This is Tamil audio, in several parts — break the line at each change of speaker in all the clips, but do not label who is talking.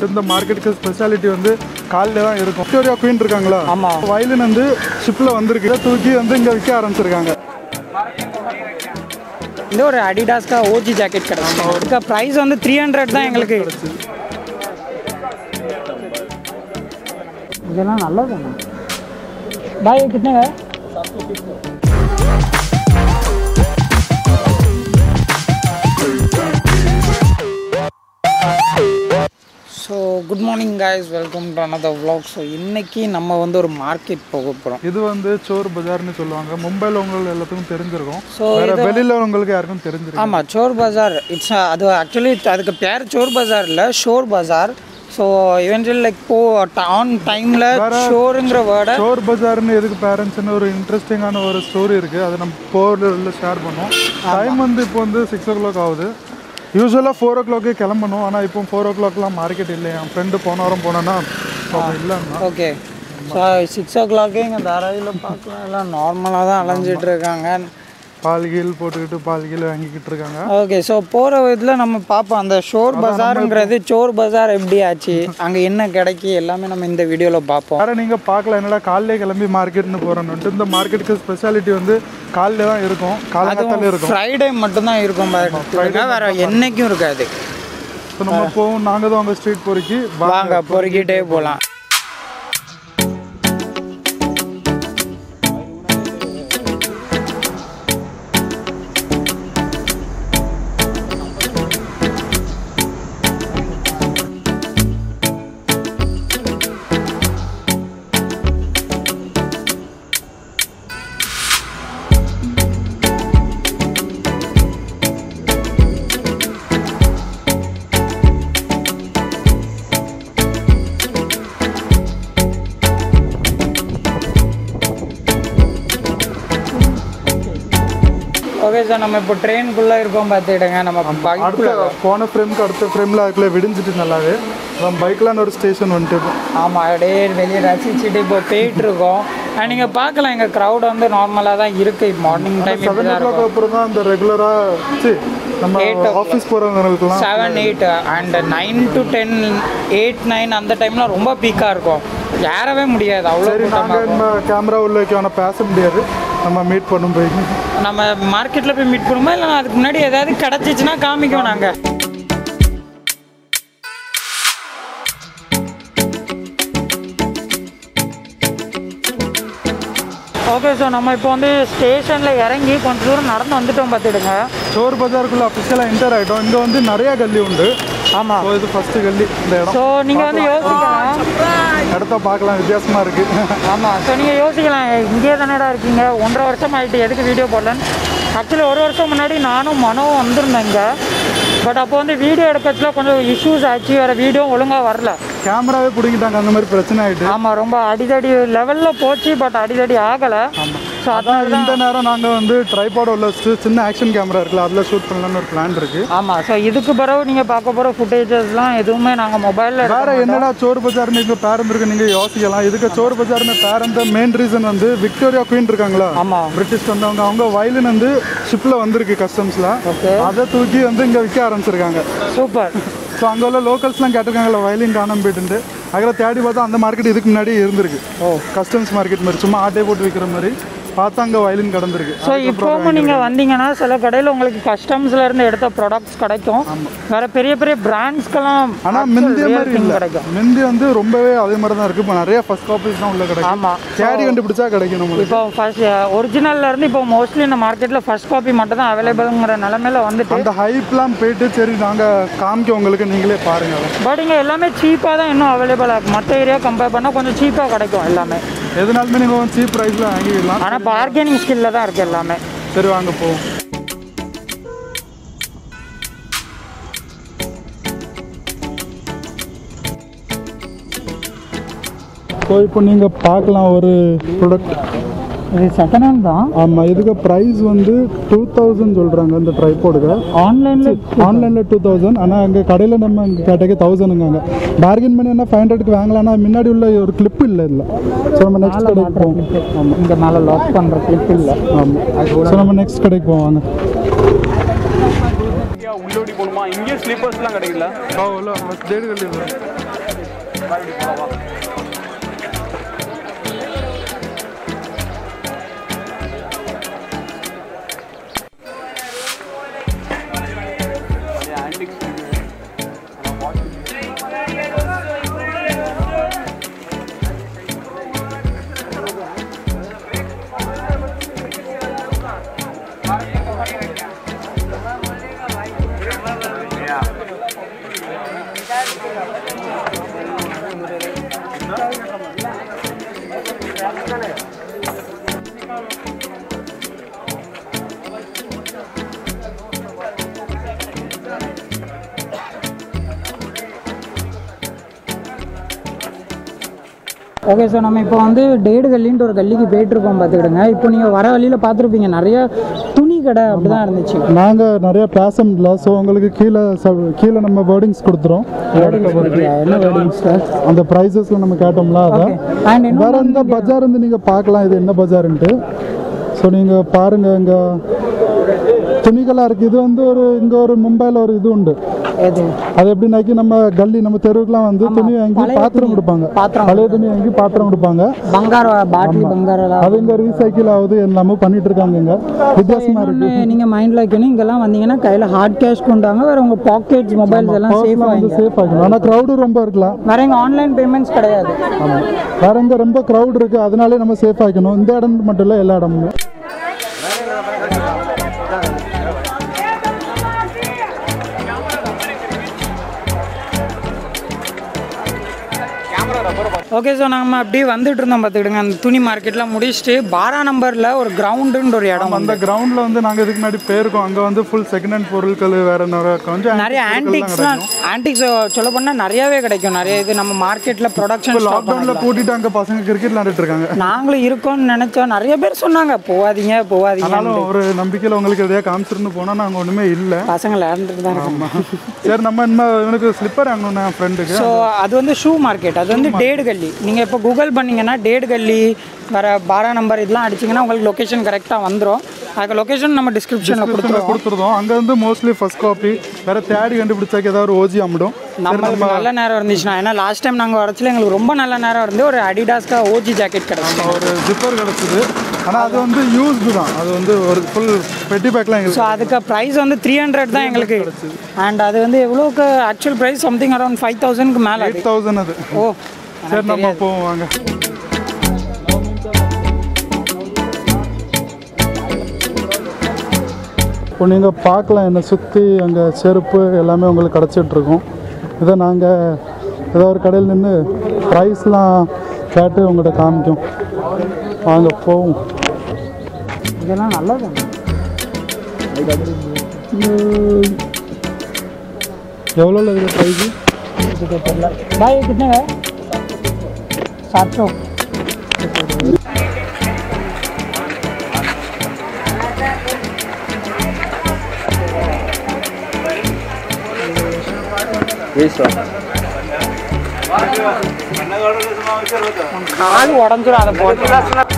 வந்துட்டு இந்த மார்க்கெட்டுக்கு ஸ்பெஷாலிட்டி வந்து காலையில தான் இருக்கும் விக்டோரியா குயின் இருக்காங்களா
ஆமா.
வயலின் வந்து ஷிப்பில் வந்திருக்கு இதை தூக்கி வந்து இங்கே விற்க ஆரம்பிச்சிருக்காங்க
இந்த ஒரு அடிடாஸ்க்கா ஓஜி ஜாக்கெட் கிடச்சி இதுக்கு ப்ரைஸ் வந்து த்ரீ ஹண்ட்ரட் தான் எங்களுக்கு இதெல்லாம் நல்லதுண்ணா பாய் கிட்டங்க so good morning guys welcome to another vlog so இன்னைக்கு நம்ம வந்து ஒரு மார்க்கெட் போக போகிறோம்
இது வந்து சோர் பஜார்னு சொல்லுவாங்க மும்பையில் உங்களுக்கு எல்லாத்துக்கும் தெரிஞ்சிருக்கும்
ஸோ
வேற வெளியில உங்களுக்கு யாருக்கும் தெரிஞ்சிருக்கும்
ஆமாம் சோர் பஜார் இட்ஸ் அது ஆக்சுவலி அதுக்கு பேர் சோர் பஜார் இல்லை Shor Bazaar so eventual like போ ஆன் டைமில் ஷோருங்கிற வேர்டை
சோர் பஜார்னு எதுக்கு பேரண்ட்ஸ்னு ஒரு இன்ட்ரெஸ்டிங்கான ஒரு ஸ்டோரி இருக்கு அதை நம்ம போரில் ஷேர் பண்ணோம் டைம் வந்து இப்போ வந்து சிக்ஸ் ஓ கிளாக் ஆகுது யூஸ்வலாக ஃபோர் ஓ கிளாக்கே கிளம்பணும் ஆனால் இப்போ ஃபோர் ஓ கிளாக்லாம் மார்க்கெட் இல்லை என் ஃப்ரெண்டு போன வாரம் போனேன்னா இல்லைன்னா
ஓகே ஸோ சிக்ஸ் ஓ கிளாக்கே இங்கே தாராவியில் பார்க்கலாம் எல்லாம் நார்மலாக தான் அலைஞ்சிட்டு இருக்காங்க
பால் கீல் போட்டுக்கிட்டு பால் கீல் வாங்கிக்கிட்டு இருக்காங்க
ஓகே ஸோ போகிற விதத்தில் நம்ம பார்ப்போம் அந்த ஷோர் பஜாருங்கிறது சோர் பஜார் எப்படி ஆச்சு அங்கே என்ன கிடைக்கி எல்லாமே நம்ம இந்த வீடியோவில் பார்ப்போம்
வேற நீங்கள் பார்க்கல என்னடா காலையிலே கிளம்பி மார்க்கெட்னு போகிறோன்ட்டு இந்த மார்க்கெட்டுக்கு ஸ்பெஷாலிட்டி வந்து காலையில தான் இருக்கும் காலகத்தாலே இருக்கும்
ஃப்ரைடே மட்டும்தான் இருக்கும் பாருங்க வேற என்னைக்கும் இருக்காது
ஸோ நம்ம போவோம் நாங்கள் தான் உங்கள் ஸ்ட்ரீட் பொறுக்கி
வாங்க பொறுக்கிட்டே போகலாம் ஓகே சார் நம்ம இப்போ ட்ரெயின்குள்ளே இருக்கோம் பார்த்துக்கிடுங்க நம்ம பைக்குள்ள
அடுத்த போன ஃப்ரேமுக்கு அடுத்த ஃப்ரேமில் அதுக்குள்ளே விடிஞ்சிட்டு நல்லாவே அப்புறம் பைக்லான்னு ஒரு ஸ்டேஷன் வந்துட்டு
ஆமாம் அப்படியே வெளியே ரசிச்சுட்டு இப்போ போயிட்டு இருக்கோம் அண்ட் நீங்கள் பார்க்கலாம் எங்கள் க்ரௌட் வந்து நார்மலாக தான் இருக்குது மார்னிங் டைம் இப்படி
செவன் ஓ
தான்
கிளாக்
இருக்கும்
அப்புறம் தான் அந்த ரெகுலராக சரி நம்ம
Eight o'clock.
ஆஃபீஸ் போகிறவங்களுக்குலாம்
seven eight and nine to ten eight nine அந்த டைம்லாம் ரொம்ப பீக்காக இருக்கும் ஏறவே முடியாது அவ்வளோ
சரி
கூட்டமாக
நாங்கள்
இருக்கும்
நம்ம கேமரா உள்ள வைக்க ஆனால் பேச முடியாது நம்ம மீட் பண்ணும் போய்
நம்ம மார்க்கெட்டில் போய் மீட் பண்ணுமா இல்லை அதுக்கு முன்னாடி ஏதாவது கிடச்சிச்சின்னா காமிக்குவோம் நாங்கள் ஓகே ஸோ நம்ம இப்போ வந்து ஸ்டேஷனில் இறங்கி கொஞ்சம் தூரம் நடந்து வந்துட்டோம் பார்த்துடுங்க
சோர் பஜாருக்குள்ளே அஃபிஷியலாக என்டர் ஆகிட்டோம் இங்கே வந்து நிறைய கல்லி உண்டு
ஆமாம்
ஸோ இது ஃபஸ்ட்டு கல்லி இந்த இடம்
ஸோ நீங்கள் வந்து யோசிக்கலாம்
இடத்த பார்க்கலாம் வித்தியாசமாக இருக்குது
ஆமாம் ஸோ நீங்கள் யோசிக்கலாம் இங்கே தானடா இருக்கீங்க ஒன்றரை வருஷம் ஆகிட்டு எதுக்கு வீடியோ போடலன்னு ஆக்சுவலி ஒரு வருஷம் முன்னாடி நானும் மனோவும் வந்திருந்தேன் இங்கே பட் அப்போ வந்து வீடியோ எடுக்கிறதுல கொஞ்சம் இஷ்யூஸ் ஆச்சு வேறு வீடியோ ஒழுங்காக வரல
கேமராவே பிடிங்கிட்டாங்க அந்த மாதிரி பிரச்சனை ஆகிட்டு
ஆமாம் ரொம்ப அடிதடி லெவலில் போச்சு பட் அடிதடி ஆகலை ஸோ அதனால தான்
இந்த நேரம் நாங்கள் வந்து ட்ரைபாட் உள்ள சி- சின்ன ஆக்ஷன் கேமரா இருக்குல்ல அதில் ஷூட் பண்ணலாம்னு ஒரு பிளான் இருக்குது
ஆமாம் ஸோ இதுக்கு பிறகு நீங்கள் பார்க்க போகிற ஃபுட்டேஜஸ்லாம் எதுவுமே நாங்கள் மொபைலில்
வேற என்னடா சோர் பஜார்னு இங்கே பேர் இருக்கு நீங்கள் யோசிக்கலாம் இதுக்கு சோர் பஜார்னு பேர் இருந்த மெயின் ரீசன் வந்து விக்டோரியா குயின் இருக்காங்களா
ஆமாம்
பிரிட்டிஷ் வந்தவங்க அவங்க வயலின் வந்து ஷிப்பில் வந்திருக்கு கஸ்டம்ஸில்
ஓகே
அதை தூக்கி வந்து இங்கே விற்க ஆரம்பிச்சிருக்காங்க
சூப்பர்
ஸோ அங்கே உள்ள லோக்கல்ஸ்லாம் கேட்டிருக்காங்களா வயலின் காணாம போயிட்டு அதில் தேடி பார்த்தா அந்த மார்க்கெட் இதுக்கு முன்னாடி இருந்திருக்கு
ஓ
கஸ்டம்ஸ் மார்க்கெட் மாதிரி சும்மா ஆட்டே போட்டு விற்கிற மாதிரி பார்த்தா அங்கே வயலின் கடந்திருக்கு
ஸோ இப்போவும் நீங்கள் வந்தீங்கன்னா சில கடையில் உங்களுக்கு கஸ்டம்ஸ்ல இருந்து எடுத்த ப்ராடக்ட்ஸ் கிடைக்கும் வேற பெரிய பெரிய பிராண்ட்ஸ்க்கெல்லாம்
ஆனால் முந்தைய மாதிரி இல்லை
கிடைக்கும்
முந்தி வந்து ரொம்பவே அதே மாதிரி தான் இருக்குது இப்போ நிறைய ஃபர்ஸ்ட் காப்பீஸ் தான் உள்ள கிடைக்கும்
ஆமாம்
தேடி கண்டுபிடிச்சா கிடைக்கும் நம்மளுக்கு
இப்போ ஃபர்ஸ்ட் ஒரிஜினல்ல இருந்து இப்போ மோஸ்ட்லி இந்த மார்க்கெட்டில் ஃபர்ஸ்ட் காப்பி மட்டும் தான் அவைலபிள்ங்கிற நிலமையில வந்துட்டு
அந்த ஹைப்லாம் போயிட்டு சரி நாங்கள் காமிக்க உங்களுக்கு நீங்களே பாருங்க அதை.
பட் இங்கே எல்லாமே சீப்பாக தான் இன்னும் அவைலபிள் ஆகும் மற்ற ஏரியா கம்பேர் பண்ணால் கொஞ்சம் சீப்பாக கிடைக்கும் எல்லாமே
எதுனாலுமே நீங்கள் சீப் ப்ரைஸில் வாங்கிக்கலாம்
ஆனால் பார்கெனிங் ஸ்கில்ல தான் இருக்குது எல்லாமே
சரி வாங்க போவோம் ஸோ இப்போ நீங்கள் பார்க்கலாம் ஒரு ப்ராடக்ட்
இது செகண்ட் ஹேண்ட் தான்
ஆமாம் இதுக்கு ப்ரைஸ் வந்து டூ தௌசண்ட் சொல்கிறாங்க இந்த ட்ரைபோர்டுக்கு
ஆன்லைனில்
ஆன்லைனில் டூ தௌசண்ட் ஆனால் அங்கே கடையில் நம்ம இங்கே கேட்டக்கு தௌசண்ட்ங்காங்க பார்கென் பண்ணி என்ன ஃபைவ் ஹண்ட்ரடுக்கு வாங்கலாம்னா முன்னாடி உள்ள ஒரு கிளிப் இல்லை இதில் ஸோ நம்ம நெக்ஸ்ட் கடைக்கு போவோம் ஆமாம்
இங்கே மேலே லாக் பண்ணுற கிளிப் இல்லை
ஆமாம் ஸோ நம்ம நெக்ஸ்ட் கடைக்கு போவோம் வாங்க
உள்ளோடி போகணுமா இங்கேயும் ஸ்லீப்பர்ஸ்லாம் கிடைக்கல
தேடி
ஓகே சார் நம்ம இப்போ வந்து டேடு கல்லின்ட்டு ஒரு கல்லிக்கு போயிட்டுருக்கோம் பார்த்துக்கிடுங்க இப்போ நீங்கள் வர வழியில் பார்த்துருப்பீங்க நிறைய துணி கடை அப்படி தான் இருந்துச்சு
நாங்கள் நிறைய பேச முடியல ஸோ உங்களுக்கு கீழே ச- கீழே நம்ம வேர்டிங்ஸ் கொடுத்துறோம்
என்ன வேர்டிங் சார்
அந்த ப்ரைஸஸ்ல நம்ம கேட்டோம்ல அதான்
அண்ட் இன்னும்
வேற எந்த பஜார் வந்து நீங்கள் பார்க்கலாம் இது என்ன பஜாருன்ட்டு ஸோ நீங்கள் பாருங்க இங்கே துணிகளாக இருக்குது இது வந்து ஒரு இங்கே ஒரு மும்பையில் ஒரு இது உண்டு
எது
அது எப்படின்னாக்கி நம்ம கல்லி நம்ம தெருவுக்குலாம் வந்து துணி வாங்கி
பழைய
பாத்திரம்
துணி.
கொடுப்பாங்க
பாத்திரம்
பழைய துணி வாங்கி பாத்திரம் கொடுப்பாங்க
பங்கார பாட்டில் பங்காரெல்லாம்
அது இங்கே ரீசைக்கிள் ஆகுது எல்லாமே பண்ணிட்டு இருக்காங்க இங்க வித்தியாசமா இருக்கு
இன்னொன்று நீங்கள் மைண்டில் வைக்கணும் இங்கெல்லாம் வந்தீங்கன்னா கையில் ஹார்ட் கேஷ் கொண்டாங்க வேறு உங்கள் பாக்கெட்ஸ் மொபைல்ஸ் எல்லாம் சேஃபாக
பர்ஸ்லாம் வந்து
வைங்க
சேஃப் ஆகிக்கணும் ஆனால் க்ரௌடு ரொம்ப இருக்கலாம்
வேற இங்கே ஆன்லைன் பேமெண்ட்ஸ் கிடையாது
ஆமாம் வேற இங்கே ரொம்ப க்ரௌட் இருக்கு அதனாலே நம்ம சேஃப் ஆகிக்கணும் இந்த இடம் மட்டும் இல்லை எல்லா இடமுமே
ஓகே ஸோ நம்ம அப்படியே வந்துட்டு இருந்தோம் பார்த்துக்கிடுங்க அந்த துணி மார்க்கெட்லாம் முடிச்சுட்டு பாரா நம்பரில் ஒரு கிரவுண்டுன்ற ஒரு இடம்
அந்த கிரவுண்ட்ல வந்து நாங்க இதுக்கு முன்னாடி போயிருக்கோம் அங்க வந்து ஃபுல் செகண்ட் ஹேண்ட் பொருட்கள் வேற நிறைய கொஞ்சம்
நிறைய ஆன்டிக்ஸ்லாம் ஆன்டிக்ஸ் சொல்ல போனால் நிறையவே கிடைக்கும் நிறைய இது நம்ம மார்க்கெட்டில் ப்ரொடக்ஷன்
லாக்டவுன்ல கூட்டிட்டு அங்க பசங்க கிரிக்கெட் விளையாண்டுட்டு இருக்காங்க
நாங்களும் இருக்கோம்னு நினச்சோம் நிறைய பேர் சொன்னாங்க போகாதீங்க போகாதீங்க
ஆனாலும் ஒரு நம்பிக்கையில உங்களுக்கு எதையா காமிச்சிருந்து போனா நாங்க ஒண்ணுமே இல்ல
பசங்க விளையாண்டுட்டு தான் இருக்கோம்
சரி நம்ம என்ன இவனுக்கு ஸ்லிப்பர் வாங்கணும் என் ஃப்ரெண்டுக்கு
ஸோ அது வந்து ஷூ மார்க்கெட் அது வந்து டேடு கல்லி நீங்கள் இப்போ கூகுள் பண்ணீங்கன்னா டேடு கல்லி வர பாரா நம்பர் இதெல்லாம் அடிச்சிங்கன்னா உங்களுக்கு லொக்கேஷன் கரெக்டாக வந்துடும் அதுக்கு லொக்கேஷன் நம்ம டிஸ்கிரிப்ஷனில் கொடுத்துருவோம்
கொடுத்துருந்தோம் அங்க வந்து மோஸ்ட்லி ஃபர்ஸ்ட் காப்பி வேற தேடி கண்டுபிடிச்சாக்க ஏதாவது ஒரு ஓஜி அம்பிடும்
நம்மளுக்கு நல்ல நேரம் இருந்துச்சுன்னா ஏன்னா லாஸ்ட் டைம் நாங்கள் வரச்சுல எங்களுக்கு ரொம்ப நல்ல நேரம் இருந்து ஒரு அடிடாஸ்க்கா ஓஜி ஜாக்கெட் கிடச்சி
ஒரு ஜிப்பர் கிடச்சிது ஆனா அது வந்து யூஸ்டு தான் அது வந்து ஒரு ஃபுல் பெட்டி பேக்லாம் எங்களுக்கு
ஸோ அதுக்கு ப்ரைஸ் வந்து த்ரீ ஹண்ட்ரட் தான் எங்களுக்கு அண்ட் அது வந்து எவ்வளோக்கு actual price something around five தௌசண்ட்க்கு மேலே அது
எயிட் தௌசண்ட் அது
ஓ
சரி நம்ம போவோம் வாங்க இப்போ நீங்கள் பார்க்கலாம் என்னை சுற்றி அங்கே செருப்பு எல்லாமே உங்களுக்கு கிடச்சிட்டு இருக்கும் இதை நாங்கள் ஏதோ ஒரு கடையில் நின்று ப்ரைஸ்லாம் கேட்டு உங்கள்கிட்ட காமிக்கும் வாங்க போவோம்
இதெல்லாம் நல்லது
எவ்வளோ இருக்குது ப்ரைஸு
भाई कितने है सात सौ கால் உடஞ்சிடும் அதை போட்டு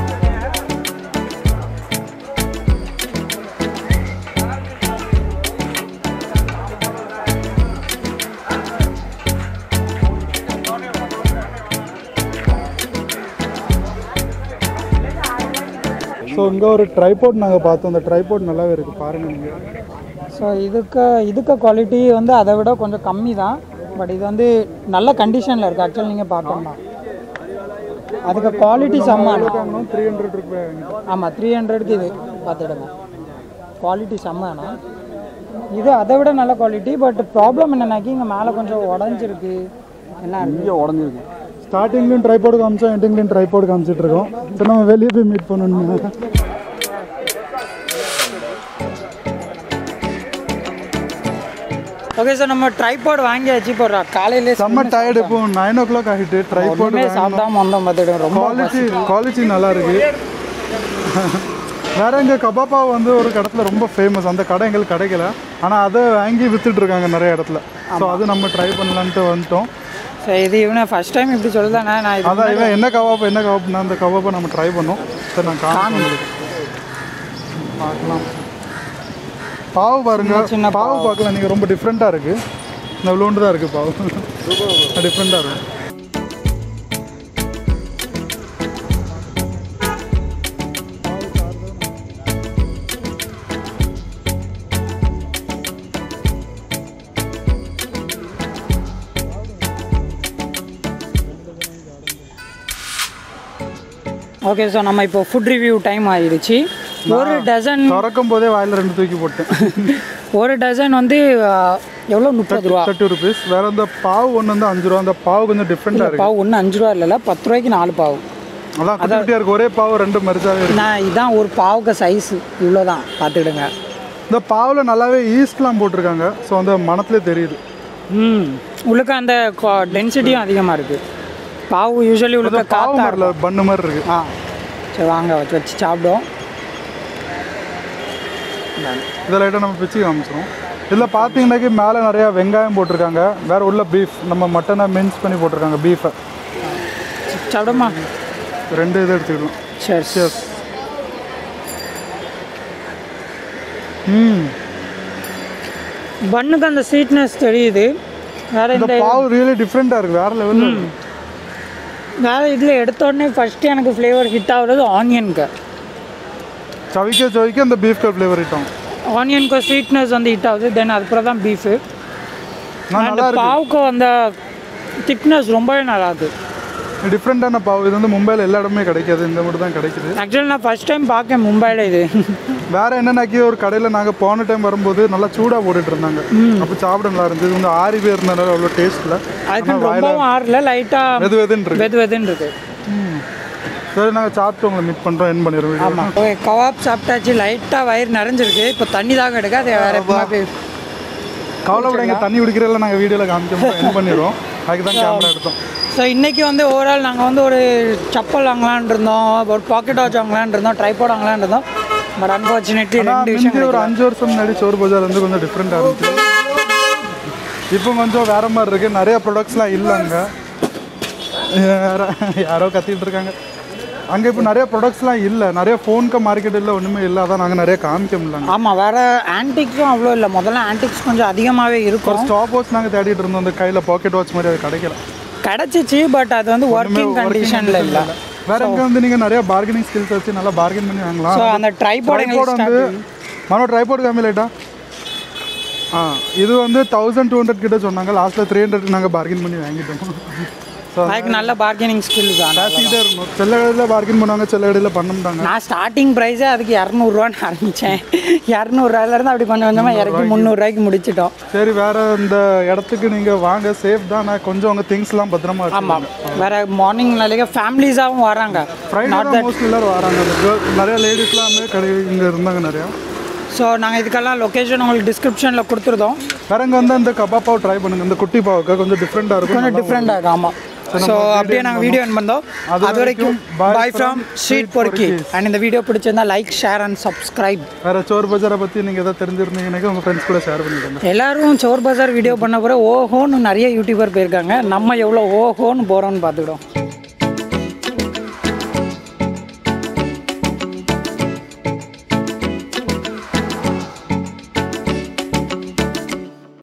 ஸோ இங்கே ஒரு ட்ரைபோர்ட் நாங்கள் பார்த்தோம் அந்த ட்ரைபோர்ட் நல்லாவே இருக்குது பாருங்கள் நீங்கள்
ஸோ இதுக்கு இதுக்கு குவாலிட்டி வந்து அதை விட கொஞ்சம் கம்மி தான் பட் இது வந்து நல்ல கண்டிஷனில் இருக்குது ஆக்சுவலி நீங்கள் பார்த்தோம்னா அதுக்கு குவாலிட்டி செம்ம
த்ரீ ஹண்ட்ரட் ருபே
ஆமாம் த்ரீ ஹண்ட்ரடுக்கு இது பார்த்துடுங்க குவாலிட்டி செம்மண்ணா இது அதை விட நல்ல குவாலிட்டி பட் ப்ராப்ளம் என்னன்னாக்கி இங்கே மேலே கொஞ்சம் உடஞ்சிருக்கு என்ன இருக்கு
உடஞ்சிருக்கு ஸ்டார்டிங்லேயும் ட்ரைபோர்டு காமிச்சோம் எண்டிங்லேயும் ட்ரைபோர்டு காமிச்சிட்டு இருக்கோம் இப்போ நம்ம வெளியே போய் மீட் பண்ணணும்
ஓகே சார் நம்ம ட்ரைபாட் வாங்கியாச்சு இப்போ காலையிலே
செம்ம டயர்டு இப்போ நைன் ஓ கிளாக் ஆகிட்டு ட்ரைபோர்டு
ஒன்றுமே சாப்பிடாம வந்தோம் பார்த்துடுங்க ரொம்ப
குவாலிட்டி குவாலிட்டி நல்லா இருக்கு வேற எங்க கபாபா வந்து ஒரு இடத்துல ரொம்ப ஃபேமஸ் அந்த கடை எங்களுக்கு கிடைக்கல ஆனால் அதை வாங்கி வித்துட்டு இருக்காங்க நிறைய இடத்துல ஸோ அது நம்ம ட்ரை பண்ணலான்ட்டு வந்துட்டோம்
சரி இது இவனை ஃபர்ஸ்ட் டைம் இப்படி சொல்லுதானே நான் இது
அதான் இவன் என்ன கபாப் என்ன கபாப்னா அந்த கபாப்பை நம்ம ட்ரை பண்ணோம் சரி நான் காணும் உங்களுக்கு பார்க்கலாம் பாவு பாருங்க
சின்ன
பாவு பார்க்கலாம் நீங்கள் ரொம்ப டிஃப்ரெண்ட்டாக இருக்கு இந்த விளோண்டு தான் இருக்குது பாவு டிஃப்ரெண்ட்டாக இருக்கும்
ஓகே ஸோ நம்ம இப்போ ஃபுட் ரிவ்யூ டைம் ஆயிடுச்சு ஒரு டசன்
திறக்கும் போதே வாயில் ரெண்டு தூக்கி போட்டேன்
ஒரு டசன் வந்து ஆஹ், எவ்வளோ முப்பது ரூபா
தேர்ட்டி ருபீஸ் வேற அந்த பாவு ஒன்று வந்து அஞ்சு ரூபா அந்த பாவு கொஞ்சம் டிஃப்ரெண்டாக இருக்கு
பாவு ஒன்று அஞ்சு ரூபா இல்லைல்ல பத்து ரூபாய்க்கு நாலு பாவு
அதான் குட்டி குட்டியாக இருக்கு ஒரே பாவு ரெண்டு மரிச்சாவே இருக்கு
நான் இதான் ஒரு பாவுக்கு சைஸு இவ்வளோ தான் பார்த்துக்கிடுங்க
இந்த பாவில் நல்லாவே ஈஸ்ட்லாம் போட்டிருக்காங்க ஸோ அந்த மனத்திலே தெரியுது
ம் உள்ளுக்க அந்த டென்சிட்டியும் அதிகமாக இருக்குது பாவு யூஸ்வலி உள்ளுக்க
பாவு
காத்தா
மாதிரில பண்ணு மாதிரி இருக்கு
ஆ சரி வாங்க வச்சு வச்சு சாப்பிடுவோம்
இதில் லைட்டாக நம்ம பிச்சு காமிச்சிரும் இதில் பார்த்தீங்கன்னாக்கி மேலே நிறையா வெங்காயம் போட்டிருக்காங்க வேற உள்ள பீஃப் நம்ம மட்டனை மின்ஸ் பண்ணி போட்டிருக்காங்க பீஃபை
சாப்பிடுமா
ரெண்டு இது எடுத்துக்கலாம்
சரி சரி
ம்
பண்ணுக்கு அந்த ஸ்வீட்னஸ் தெரியுது வேற
இந்த
இந்த
பாவு ரியலி டிஃப்ரெண்ட்டாக இருக்குது வேற லெவலில்
வேற இதில் எடுத்த உடனே ஃபஸ்ட்டு எனக்கு ஃப்ளேவர் ஹிட் ஆகுறது ஆனியனுக்கு
சவிக்க சவிக்க அந்த பீஃப் கட் ஃப்ளேவர் ஐட்டம்
ஆனியனுக்கு ஸ்வீட்னஸ் வந்து ஹிட் ஆகுது தென் அதுக்கப்புறம் தான் பீஃபு
நான்
அண்ட்
நல்லா இருக்கு
பாவுக்கு அந்த திக்னஸ் ரொம்பவே நல்லா இருக்கு
டிஃப்ரெண்ட்டான பாவு இது வந்து மும்பையில் எல்லா இடமே கிடைக்காது இந்த மட்டும் தான் கிடைக்குது
ஆக்சுவலி நான் ஃபர்ஸ்ட் டைம் பார்க்கேன் மும்பையில் இது
வேற என்னன்னாக்கி ஒரு கடையில் நாங்கள் போன டைம் வரும்போது நல்லா சூடாக போட்டுட்டு இருந்தாங்க அப்போ சாப்பிட நல்லா இருந்துச்சு இது வந்து ஆறி பேர் இருந்தனால அவ்வளோ டேஸ்ட்டில்
அதுக்கு ரொம்பவும் ஆறல லைட்டாக
வெது வெதுன்னு இருக்கு
வெது வெதுன்னு இருக்கு
சரி நாங்கள் சாப்பிட்டு உங்களை மீட் பண்ணுறோம் என் பண்ணிடுவோம்
ஆமாம் ஓகே கவாப் சாப்பிட்டாச்சு லைட்டாக வயிறு நிறைஞ்சிருக்கு இப்போ தண்ணி தாங்க எடுக்க அது வேற எப்பவுமே போய்
கவலைப்படாங்க தண்ணி குடிக்கிறதில்ல நாங்கள் வீடியோவில் காமிக்க என் பண்ணிடுவோம் அதுக்கு தான் கேமரா எடுத்தோம்
ஸோ இன்றைக்கி வந்து ஓவரால் நாங்கள் வந்து ஒரு செப்பல் வாங்கலான் இருந்தோம் ஒரு பாக்கெட் வாட்ச் வாங்கலான் இருந்தோம் ட்ரைபாட் வாங்கலான் இருந்தோம் பட் அன்ஃபார்ச்சுனேட்லி
ஆனால்
ரெண்டு விஷயம்
மிஞ்சி ஒரு அஞ்சு வருஷம் முன்னாடி சோறு பஜார் வந்து கொஞ்சம் டிஃப்ரெண்ட்டாக இருந்துச்சு இப்போ கொஞ்சம் வேற மாதிரி இருக்குது நிறைய ப்ராடக்ட்ஸ்லாம் இல்லைங்க யாரோ யாரோ கத்திட்டு இருக்காங்க அங்கே இப்போ நிறைய ப்ராடக்ட்ஸ்லாம் இல்லை நிறைய ஃபோனுக்கு மார்க்கெட் இல்லை ஒன்றுமே இல்லை அதான் நாங்கள் நிறைய காமிக்க முடியலங்க
ஆமாம் வேறு ஆன்டிக்ஸும் அவ்வளோ இல்லை முதல்ல ஆன்டிக்ஸ் கொஞ்சம் அதிகமாகவே
ஒரு
இருக்கும்
ஸ்டாப் வாட்ச் நாங்கள் தேடிட்டு இருந்தோம் அந்த கையில் பாக்கெட் வாட்ச் மாதிரி அது கிடைக்கல
கிடச்சிச்சு பட் அது வந்து ஒர்க்கிங் கண்டிஷனில் இல்லை
வேற எங்கே வந்து நீங்கள் நிறைய பார்கெனிங் ஸ்கில்ஸ் வச்சு நல்லா பார்கென் பண்ணி வாங்கலாம்
ஸோ அந்த ட்ரைபாட்
ட்ரைபோர்ட் வந்து மனோ ட்ரைபோர்ட் காமி லைட்டா ஆ இது வந்து தௌசண்ட் டூ ஹண்ட்ரட் கிட்ட சொன்னாங்க லாஸ்ட்டில் த்ரீ ஹண்ட்ரட் நாங்கள் பார்கென் பண்ணி வாங்கிட்டோம் ஸோ
அதுக்கு நல்ல பார்கெனிங் ஸ்கில் தான்
பேசிக்கிட்டே இருந்தோம் சில கடையில் பார்கென் பண்ணுவாங்க சில கடையில் பண்ண மாட்டாங்க
நான் ஸ்டார்டிங் ப்ரைஸே அதுக்கு இரநூறுவான்னு ஆரம்பித்தேன் இரநூறுவாயிலேருந்து அப்படி கொஞ்சம் கொஞ்சமாக இறக்கி முந்நூறுரூவாய்க்கு முடிச்சிட்டோம்
சரி வேற இந்த இடத்துக்கு நீங்கள் வாங்க சேஃப் தான் நான் கொஞ்சம் உங்கள் திங்ஸ்லாம் பத்திரமா
ஆமாம் வேற மார்னிங் நாளைக்கு ஃபேமிலிஸாகவும் வராங்க
ஃப்ரைடே தான் மோஸ்ட்லி எல்லாரும் வராங்க அந்த girl- நிறைய லேடிஸ்லாம் கடை இங்கே இருந்தாங்க நிறையா
ஸோ நாங்கள் இதுக்கெல்லாம் லொக்கேஷன் உங்களுக்கு டிஸ்கிரிப்ஷனில் கொடுத்துருந்தோம்
வேற இங்கே வந்து அந்த கபாப் பாவ் ட்ரை பண்ணுங்க இந்த குட்டி பாவுக்கு கொஞ்சம் டிஃப்ரெண்ட்டாக இருக்கும்
கொஞ்சம் டிஃப்ரெண்டாக இருக்கு ஆமாம் ஸோ அப்படியே நாங்கள் வீடியோ என் பண்ணோம் அது வரைக்கும் பாய் ஃப்ரம் ஸ்ட்ரீட் பொறுக்கி அண்ட் இந்த வீடியோ பிடிச்சிருந்தா லைக் ஷேர் அண்ட் சப்ஸ்கிரைப்
வேற சோர் பஜாரை பற்றி நீங்கள் எதாவது தெரிஞ்சிருந்தீங்கன்னாக்கா உங்கள் ஃப்ரெண்ட்ஸ் கூட ஷேர் பண்ணிவிடுங்க
எல்லாரும் சோர் பஜார் வீடியோ பண்ண பிறகு ஓஹோன்னு நிறைய யூடியூபர் போயிருக்காங்க நம்ம எவ்வளோ ஓஹோன்னு போகிறோம்னு பார்த்துக்கிட்டோம்